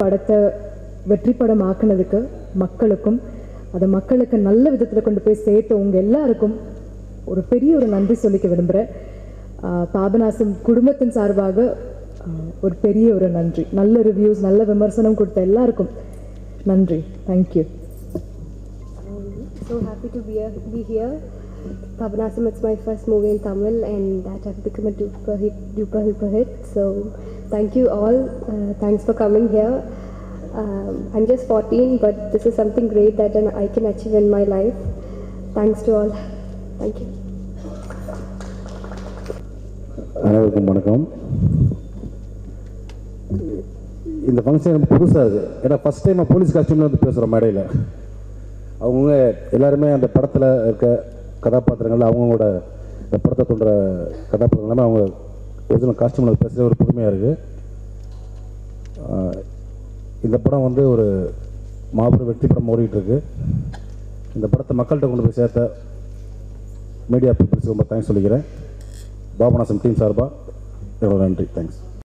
படத்தை வெற்றி படம் ஆக்குனதுக்கு மக்களுக்கும் அதை மக்களுக்கு நல்ல விதத்தில் கொண்டு போய் சேர்த்து உங்க எல்லாருக்கும் ஒரு பெரிய ஒரு நன்றி சொல்லிக்க விரும்புகிறேன் பாபநாசம் குடும்பத்தின் சார்பாக ஆஹ், ஒரு பெரிய ஒரு நன்றி நல்ல ரிவ்யூஸ் நல்ல விமர்சனம் கொடுத்த எல்லாருக்கும் நன்றி thank you so happy to be, here- be here. Pavanasam, it's my first movie in Tamil and that has become a duper hit, duper super hit. So thank you all. Uh, thanks for coming here. Um, I'm just 14, but this is something great that an- I can achieve in my life. Thanks to all. Thank you. அனைவருக்கும் வணக்கம் இந்த function எனக்கு புதுசாக இருக்குது ஏன்னா first time police காஸ்டியூமில் வந்து பேசுகிறோம் மேடையில் அவங்கவுங்க எல்லாருமே அந்த படத்தில் இருக்க கதாபாத்திரங்கள் அவங்களோட இந்த படத்தை தோன்ற கதாபாத்திரம் எல்லாமே அவங்க ஒரிஜினல் காஸ்டியூமில் பேசுகிற ஒரு புதுமையாக இருக்குது இந்த படம் வந்து ஒரு மாபெரும் வெற்றி படம் ஓடிட்டு இருக்கு இந்த படத்தை மக்கள்கிட்ட கொண்டு போய் சேர்த்த மீடியா பீப்புள்ஸ் ரொம்ப தேங்க்ஸ் சொல்லிக்கிறேன் பாபநாசம் டீம் சார்பாக என்னோட நன்றி தேங்க்ஸ்